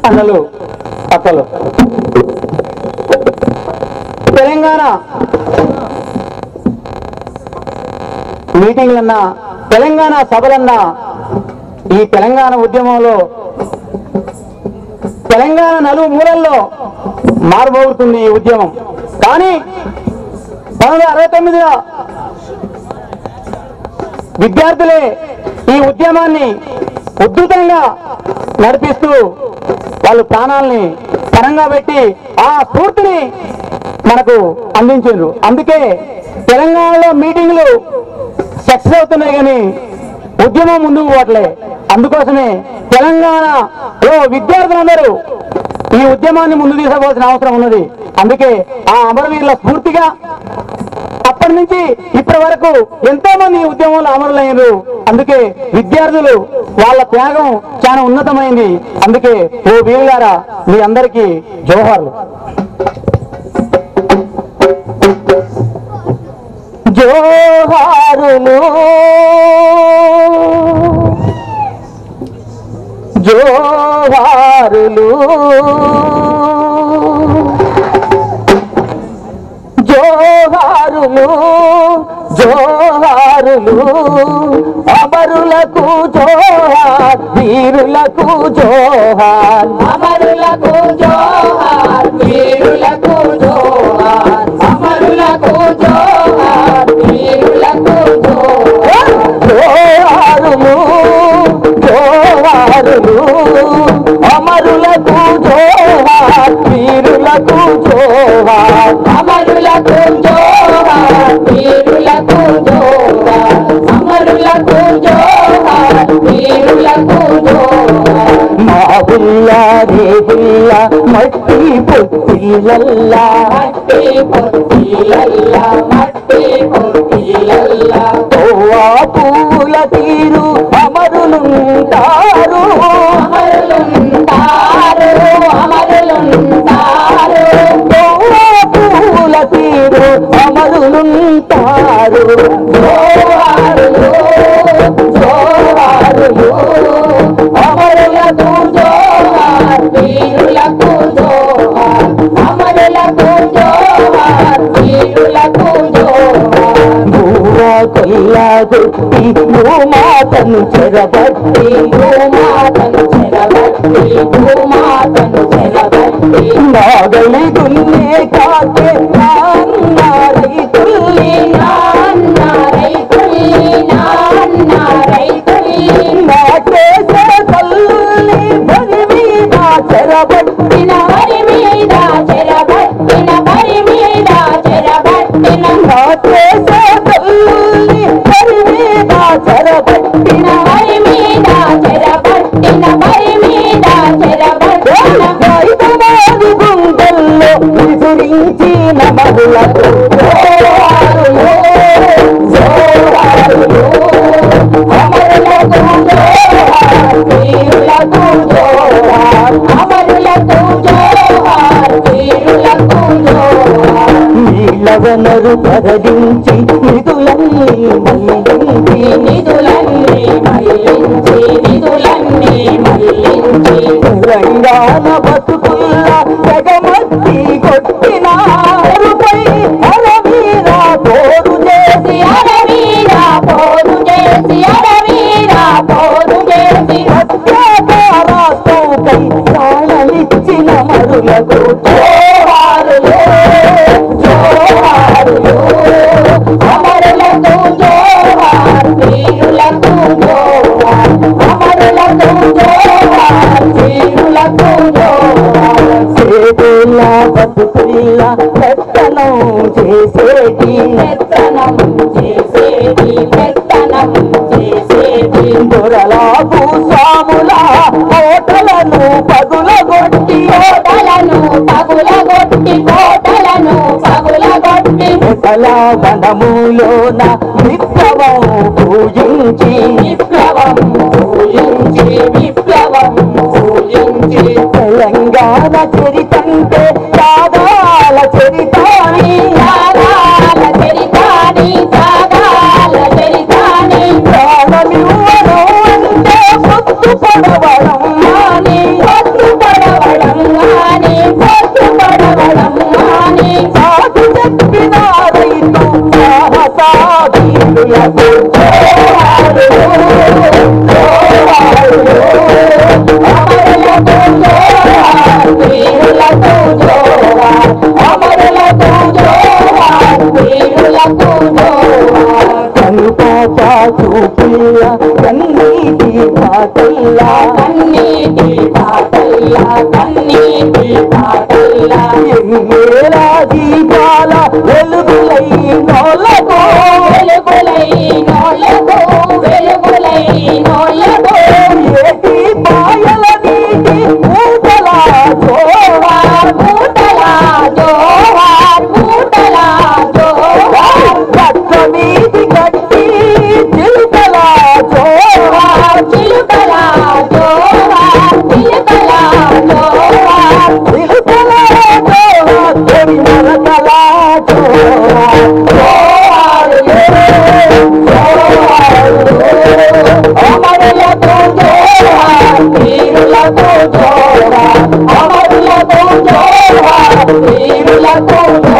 అన్నలు అక్కలు తెలంగాణ మీటింగ్లన్నా తెలంగాణ సభలన్నా ఈ తెలంగాణ ఉద్యమంలో తెలంగాణ నలుగు మూలల్లో మారుమోగుతుంది ఈ ఉద్యమం కానీ పంతొమ్మిది అరవై తొమ్మిదిలో విద్యార్థులే ఈ ఉద్యమాన్ని ఉద్ధృతంగా నడిపిస్తూ వాళ్ళు ప్రాణాలని పరంగా పెట్టి ఆ స్ఫూర్తిని మనకు అందించారు అందుకే తెలంగాణలో మీటింగ్లు సక్సెస్ అవుతున్నాయి కానీ ఉద్యమం ముందుకు పోవట్లే అందుకోసమే తెలంగాణలో విద్యార్థులందరూ ఈ ఉద్యమాన్ని ముందు తీసుకోవాల్సిన అవసరం ఉన్నది అందుకే ఆ అమరవీరుల స్ఫూర్తిగా అప్పటి నుంచి ఇప్పటి వరకు ఎంతో మంది ఈ ఉద్యమంలో అమరులయ్యారు అందుకే విద్యార్థులు వాళ్ళ త్యాగం చాలా ఉన్నతమైంది అందుకే ఓ వీరులారా మీ అందరికీ జోహార్లు జోహారులు జోహారులు జోహారులు జోహారులు అమరులకు జోహార్ వీరులకు జోహార్ అమరులకు జోహార్ వీరులకు జోహార్ అమరులకు జోహార్ వీరులకు జోహార్ జోహారులు జోహారులు అమరులకు జోహార్ వీరులకు జోహార్ అమరులకు జోహార్ వీరులకు జోహార్ అమరులకు జోహార్ వీరులకు జోహార్ మా బుల్లా రే బుల్లా మట్టి పొత్తిలల్లా మట్టి పొత్తిలల్లా మట్టి పొత్తిలల్లా తోవా పూల తీరు అమరులుంటారు అమరులుంటారు అమరులుంటారు తోవా పూల తీరు అమరులుంటారు జోహారులు జోహారులు అమరులకు జోహార్ వీరులకు జోహార్ అమరులకు జోహార్ వీరులకు జోహార్ భూవా కొల్లా గుట్టి భూమాతను చెరబట్టి భూమాతను చెరబట్టి భూమాతను చెరబట్టి నాగలి గున్నే కాకే నాన్నై తుల్లి నాన్న రైతుల్లి నాన్న రైతుల్లి నాకేసే తల్లి భరి మీద చెరబట్టి పట్టిన వరి మీద చెరబట్టిన వరి మీద చెరబట్టిన నాకేసే తల్లి భరి మీద చెరబట్టి పట్టిన వరి మీద చెరబట్టిన వరి మీద చెరబట్టిన ఐదమాది గుండెల్లో విసిరించి నమరులకు జోహారులు జోహారులు అమరులకు జోహార్ వీరులకు జోహార్ అమరులకు జోహార్ వీరులకు జోహార్ నీలవనరు ప్రకటించి నిధులన్నీ మళ్ళించి ఈ నిధులన్నీ మళ్ళించి నిధులన్నీ మళ్ళించి తెలంగాణ బతుకుల్లా తెగమట్టి కొట్టిన అరుపై అరవీర పోరు చేసి అరవీర పోరు చేసి అరవీర పోరు చేసి అత్యాచారాస్తౌకై ప్రాణమిచ్చిన మరులకు జోహారులు జోహారులు అమరులకు జోహార్ వీరులకు జోహార్ అమరులకు జోహార్ వీరులకు జోహార్ సేతుల బతుకుల్లా పెత్తనం చేసేటి పెత్తనం చేసేది పెత్తనం చేసేది దొరల భూస్వాముల కోటలను పగులగొట్టి కోటలను పగులగొట్టి కోటలను పగులగొట్టి కోటల వనములోన విప్లవం పూజించి విప్లవం పూజించి విప్లవం పూజించి తెలంగాణ చరితంటే త్యాగాల చరితాని త్యాగాల చరితాని త్యాగాల చరితాని ప్రాణమివ్వడం అంటే పొత్తు పడవడం అని పట్టు పడవ పౌరులకు